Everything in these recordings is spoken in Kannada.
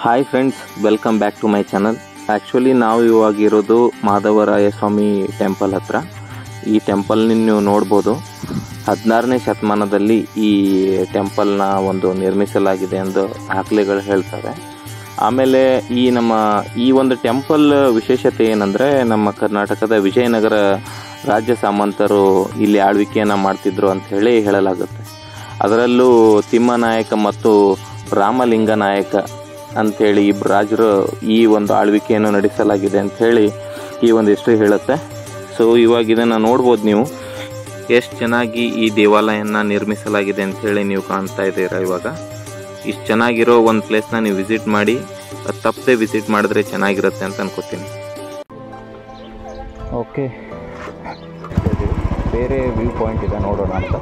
hi friends welcome back to my channel actually ನಾವು ಇವಾಗಿರೋದು ಮಾಧವರಾಯ ಸ್ವಾಮಿ ಟೆಂಪಲ್ ಹತ್ರ ಈ ಟೆಂಪಲ್ನ ನೀವು ನೋಡ್ಬೋದು ಹದಿನಾರನೇ ಶತಮಾನದಲ್ಲಿ ಈ ಟೆಂಪಲ್ನ ಒಂದು ನಿರ್ಮಿಸಲಾಗಿದೆ ಎಂದು ದಾಖಲೆಗಳು ಹೇಳ್ತವೆ ಆಮೇಲೆ ಈ ನಮ್ಮ ಈ ಒಂದು ಟೆಂಪಲ್ ವಿಶೇಷತೆ ಏನಂದರೆ ನಮ್ಮ ಕರ್ನಾಟಕದ ವಿಜಯನಗರ ರಾಜ್ಯ ಸಾಮಂತರು ಇಲ್ಲಿ ಆಳ್ವಿಕೆಯನ್ನು ಮಾಡ್ತಿದ್ರು ಅಂತ ಹೇಳಿ ಹೇಳಲಾಗುತ್ತೆ ಅದರಲ್ಲೂ ತಿಮ್ಮನಾಯಕ ಮತ್ತು ರಾಮಲಿಂಗ ನಾಯಕ ಅಂಥೇಳಿ ಇಬ್ಬರು ರಾಜರು ಈ ಒಂದು ಆಳ್ವಿಕೆಯನ್ನು ನಡೆಸಲಾಗಿದೆ ಅಂತ ಹೇಳಿ ಈ ಒಂದು ಹಿಸ್ಟ್ರಿ ಹೇಳುತ್ತೆ ಸೊ ಇವಾಗ ಇದನ್ನು ನೋಡ್ಬೋದು ನೀವು ಎಷ್ಟು ಚೆನ್ನಾಗಿ ಈ ದೇವಾಲಯನ ನಿರ್ಮಿಸಲಾಗಿದೆ ಅಂತ ಹೇಳಿ ನೀವು ಕಾಣ್ತಾ ಇದ್ದೀರಾ ಇವಾಗ ಇಷ್ಟು ಚೆನ್ನಾಗಿರೋ ಒಂದು ಪ್ಲೇಸ್ನ ನೀವು ವಿಸಿಟ್ ಮಾಡಿ ಅದು ತಪ್ಪದೆ ವಿಸಿಟ್ ಮಾಡಿದ್ರೆ ಚೆನ್ನಾಗಿರುತ್ತೆ ಅಂತ ಅನ್ಕೋತೀನಿ ಓಕೆ ಬೇರೆ ವ್ಯೂ ಪಾಯಿಂಟ್ ಇದೆ ನೋಡೋಣ ಅಂತ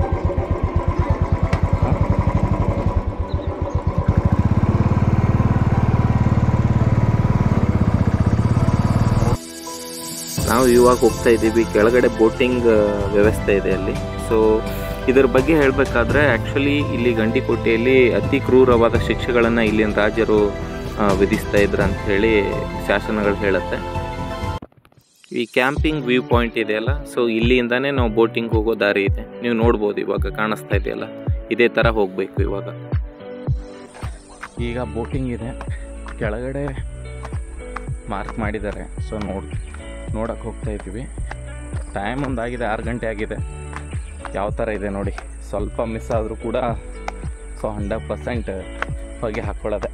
ನಾವು ಇವಾಗ ಹೋಗ್ತಾ ಇದ್ದೀವಿ ಕೆಳಗಡೆ ಬೋಟಿಂಗ್ ವ್ಯವಸ್ಥೆ ಇದೆ ಅಲ್ಲಿ ಸೊ ಇದರ ಬಗ್ಗೆ ಹೇಳಬೇಕಾದ್ರೆ ಆ್ಯಕ್ಚುಲಿ ಇಲ್ಲಿ ಗಂಡಿಕೋಟೆಯಲ್ಲಿ ಅತಿ ಕ್ರೂರವಾದ ಶಿಕ್ಷೆಗಳನ್ನು ಇಲ್ಲಿನ ರಾಜರು ಆ, ವಿಧಿಸ್ತಾ ಇದ್ರು ಅಂತ ಹೇಳಿ ಶಾಸನಗಳು ಹೇಳುತ್ತೆ ಈ ಕ್ಯಾಂಪಿಂಗ್ ವ್ಯೂ ಪಾಯಿಂಟ್ ಇದೆಯಲ್ಲ ಸೊ ಇಲ್ಲಿಂದಾನೇ ನಾವು ಬೋಟಿಂಗ್ ಹೋಗೋ ದಾರಿ ಇದೆ ನೀವು ನೋಡ್ಬೋದು ಇವಾಗ ಕಾಣಿಸ್ತಾ ಇದೆಯಲ್ಲ ಇದೇ ಥರ ಹೋಗಬೇಕು ಇವಾಗ ಈಗ ಬೋಟಿಂಗ್ ಇದೆ ಕೆಳಗಡೆ ಮಾರ್ಕ್ ಮಾಡಿದ್ದಾರೆ ಸೊ ನೋಡಿ ನೋಡಕ್ಕೆ ಹೋಗ್ತಾ ಇದ್ದೀವಿ ಟೈಮ್ ಒಂದಾಗಿದೆ ಆರು ಗಂಟೆ ಆಗಿದೆ ಯಾವ ಥರ ಇದೆ ನೋಡಿ ಸ್ವಲ್ಪ ಮಿಸ್ ಆದರೂ ಕೂಡ ಸೊ ಹಂಡ್ರೆಡ್ ಪರ್ಸೆಂಟ್ ಹೊಗೆ ಹಾಕ್ಕೊಳ್ಳೋದೆ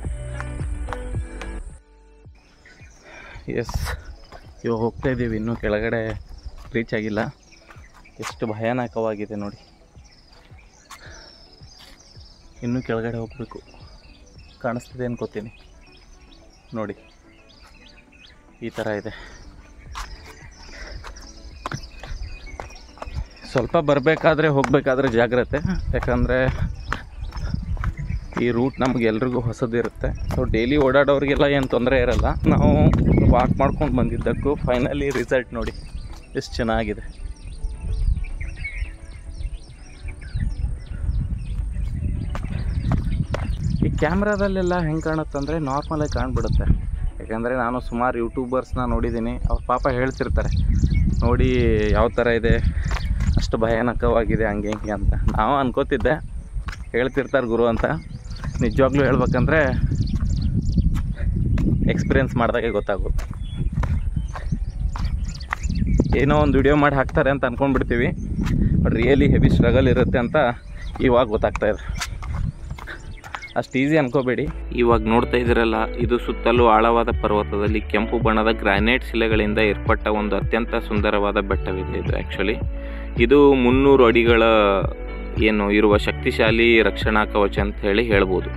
ಎಸ್ ಇವಾಗ ಹೋಗ್ತಾ ಇದ್ದೀವಿ ಇನ್ನೂ ಕೆಳಗಡೆ ರೀಚ್ ಆಗಿಲ್ಲ ಎಷ್ಟು ಭಯಾನಕವಾಗಿದೆ ನೋಡಿ ಇನ್ನೂ ಕೆಳಗಡೆ ಹೋಗಬೇಕು ಕಾಣಿಸ್ತಿದೆ ಅನ್ಕೋತೀನಿ ನೋಡಿ ಈ ಥರ ಇದೆ ಸ್ವಲ್ಪ ಬರಬೇಕಾದ್ರೆ ಹೋಗಬೇಕಾದ್ರೆ ಜಾಗ್ರತೆ ಯಾಕಂದರೆ ಈ ರೂಟ್ ನಮ್ಗೆ ಎಲ್ರಿಗೂ ಹೊಸದಿರುತ್ತೆ ಸೊ ಡೈಲಿ ಓಡಾಡೋರಿಗೆಲ್ಲ ಏನು ತೊಂದರೆ ಇರಲ್ಲ ನಾವು ವಾಕ್ ಮಾಡ್ಕೊಂಡು ಬಂದಿದ್ದಕ್ಕೂ ಫೈನಲಿ ರಿಸಲ್ಟ್ ನೋಡಿ ಎಷ್ಟು ಚೆನ್ನಾಗಿದೆ ಈ ಕ್ಯಾಮ್ರಾದಲ್ಲೆಲ್ಲ ಹೆಂಗೆ ಕಾಣುತ್ತಂದರೆ ನಾರ್ಮಲಾಗಿ ಕಾಣ್ಬಿಡುತ್ತೆ ಯಾಕಂದರೆ ನಾನು ಸುಮಾರು ಯೂಟ್ಯೂಬರ್ಸ್ನ ನೋಡಿದ್ದೀನಿ ಅವ್ರ ಪಾಪ ಹೇಳ್ತಿರ್ತಾರೆ ನೋಡಿ ಯಾವ ಥರ ಇದೆ ಅಷ್ಟು ಭಯಾನಕವಾಗಿದೆ ಹಂಗೆ ಹಿಂಗೆ ಅಂತ ನಾವು ಅನ್ಕೋತಿದ್ದೆ ಹೇಳ್ತಿರ್ತಾರೆ ಗುರು ಅಂತ ನಿಜವಾಗ್ಲೂ ಹೇಳ್ಬೇಕಂದ್ರೆ ಎಕ್ಸ್ಪೀರಿಯೆನ್ಸ್ ಮಾಡಿದಾಗೆ ಗೊತ್ತಾಗುತ್ತೆ ಏನೋ ಒಂದು ವಿಡಿಯೋ ಮಾಡಿ ಹಾಕ್ತಾರೆ ಅಂತ ಅಂದ್ಕೊಂಡ್ಬಿಡ್ತೀವಿ ಬಟ್ ರಿಯಲಿ ಹೆವಿ ಸ್ಟ್ರಗಲ್ ಇರುತ್ತೆ ಅಂತ ಇವಾಗ ಗೊತ್ತಾಗ್ತಾ ಇದೆ ಅಷ್ಟು ಈಸಿ ಅನ್ಕೋಬೇಡಿ ಇವಾಗ ನೋಡ್ತಾ ಇದ್ದೀರಲ್ಲ ಇದು ಸುತ್ತಲೂ ಆಳವಾದ ಪರ್ವತದಲ್ಲಿ ಕೆಂಪು ಬಣ್ಣದ ಗ್ರಾನೈಟ್ ಶಿಲೆಗಳಿಂದ ಏರ್ಪಟ್ಟ ಒಂದು ಅತ್ಯಂತ ಸುಂದರವಾದ ಬೆಟ್ಟವಿದೆ ಇದು ಆ್ಯಕ್ಚುಲಿ ಇದು ಮುನ್ನೂರು ಅಡಿಗಳ ಏನು ಇರುವ ಶಕ್ತಿಶಾಲಿ ರಕ್ಷಣಾ ಕವಚ ಅಂತ ಹೇಳಿ ಹೇಳ್ಬೋದು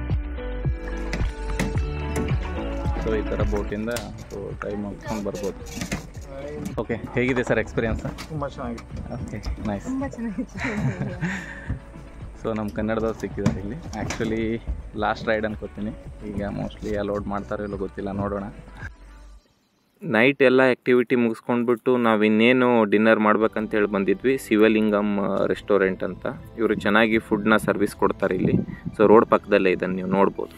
ಸೊ ಈ ಥರ ಬೋಟಿಂದ ಸೊ ಟೈಮ್ ಮಾಡ್ಕೊಂಡು ಬರ್ಬೋದು ಓಕೆ ಹೇಗಿದೆ ಸರ್ ಎಕ್ಸ್ಪೀರಿಯನ್ಸ್ ತುಂಬ ಚೆನ್ನಾಗಿತ್ತು ಓಕೆ ನೈಸ್ ತುಂಬ ಚೆನ್ನಾಗಿತ್ತು ಸೊ ನಮ್ಮ ಕನ್ನಡದವ್ರು ಸಿಕ್ಕಿದ್ದಾರೆ ಇಲ್ಲಿ ಆ್ಯಕ್ಚುಲಿ ಲಾಸ್ಟ್ ರೈಡ್ ಅನ್ಕೋತೀನಿ ಈಗ ಮೋಸ್ಟ್ಲಿ ಅಲೋಡ್ ಮಾಡ್ತಾರೋ ಇಲ್ಲೋ ಗೊತ್ತಿಲ್ಲ ನೋಡೋಣ ನೈಟ್ ಎಲ್ಲ ಆ್ಯಕ್ಟಿವಿಟಿ ಮುಗಿಸ್ಕೊಂಡ್ಬಿಟ್ಟು ನಾವು ಇನ್ನೇನು ಡಿನ್ನರ್ ಮಾಡ್ಬೇಕಂತೇಳಿ ಬಂದಿದ್ವಿ ಶಿವಲಿಂಗಮ್ ರೆಸ್ಟೋರೆಂಟ್ ಅಂತ ಇವರು ಚೆನ್ನಾಗಿ ಫುಡ್ನ ಸರ್ವಿಸ್ ಕೊಡ್ತಾರೆ ಇಲ್ಲಿ ಸೊ ರೋಡ್ ಪಕ್ಕದಲ್ಲೇ ಇದನ್ನು ನೀವು ನೋಡ್ಬೋದು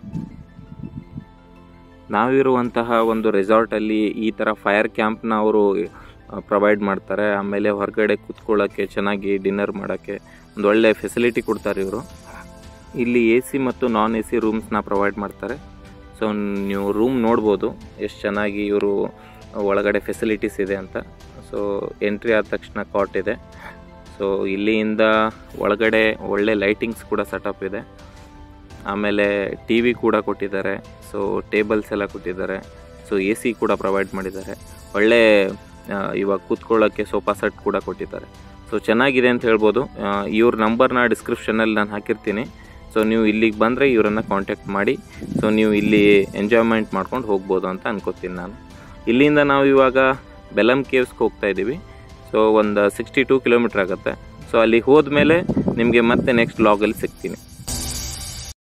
ನಾವಿರುವಂತಹ ಒಂದು ರೆಸಾರ್ಟಲ್ಲಿ ಈ ಥರ ಫೈರ್ ಕ್ಯಾಂಪ್ನ ಅವರು ಪ್ರೊವೈಡ್ ಮಾಡ್ತಾರೆ ಆಮೇಲೆ ಹೊರಗಡೆ ಕೂತ್ಕೊಳ್ಳೋಕ್ಕೆ ಚೆನ್ನಾಗಿ ಡಿನ್ನರ್ ಮಾಡೋಕ್ಕೆ ಒಂದು ಒಳ್ಳೆ ಫೆಸಿಲಿಟಿ ಕೊಡ್ತಾರೆ ಇವರು ಇಲ್ಲಿ ಎ ಸಿ ಮತ್ತು ನಾನ್ ಎ ಸಿ ರೂಮ್ಸ್ನ ಪ್ರೊವೈಡ್ ಮಾಡ್ತಾರೆ ಸೊ ನೀವು ರೂಮ್ ನೋಡ್ಬೋದು ಎಷ್ಟು ಚೆನ್ನಾಗಿ ಇವರು ಒಳಗಡೆ ಫೆಸಿಲಿಟೀಸ್ ಇದೆ ಅಂತ ಸೊ ಎಂಟ್ರಿ ಆದ ತಕ್ಷಣ ಕಾಟ್ ಇದೆ ಸೊ ಇಲ್ಲಿಂದ ಒಳಗಡೆ ಒಳ್ಳೆ ಲೈಟಿಂಗ್ಸ್ ಕೂಡ ಸೆಟಪ್ ಇದೆ ಆಮೇಲೆ ಟಿ ವಿ ಕೂಡ ಕೊಟ್ಟಿದ್ದಾರೆ ಸೊ ಟೇಬಲ್ಸ್ ಎಲ್ಲ ಕೊಟ್ಟಿದ್ದಾರೆ ಸೊ ಎ ಸಿ ಕೂಡ ಪ್ರೊವೈಡ್ ಮಾಡಿದ್ದಾರೆ ಒಳ್ಳೆ ಆ, ಇವಾಗ ಕೂತ್ಕೊಳ್ಳೋಕ್ಕೆ ಸೋಫಾ ಸೆಟ್ ಕೂಡ ಕೊಟ್ಟಿದ್ದಾರೆ ಸೊ ಚೆನ್ನಾಗಿದೆ ಅಂತ ಹೇಳ್ಬೋದು ಆ, ಇವ್ರ ನಂಬರ್ನ ಡಿಸ್ಕ್ರಿಪ್ಷನಲ್ಲಿ ನಾನು ಹಾಕಿರ್ತೀನಿ ಸೊ ನೀವು ಇಲ್ಲಿಗೆ ಬಂದರೆ ಇವರನ್ನು ಕಾಂಟ್ಯಾಕ್ಟ್ ಮಾಡಿ ಸೊ ನೀವು ಇಲ್ಲಿ ಎಂಜಾಯ್ಮೆಂಟ್ ಮಾಡ್ಕೊಂಡು ಹೋಗ್ಬೋದು ಅಂತ ಅನ್ಕೋತೀನಿ ನಾನು ಇಲ್ಲಿಂದ ನಾವು ಇವಾಗ ಬೆಲಮ್ ಕೇವ್ಸ್ಗೆ ಹೋಗ್ತಾ ಇದ್ದೀವಿ ಸೊ ಒಂದು ಸಿಕ್ಸ್ಟಿ ಟೂ ಕಿಲೋಮೀಟ್ರ್ ಆಗುತ್ತೆ ಸೊ ಅಲ್ಲಿ ಹೋದ್ಮೇಲೆ ನಿಮಗೆ ಮತ್ತೆ ನೆಕ್ಸ್ಟ್ ಲಾಗಲ್ಲಿ ಸಿಗ್ತೀನಿ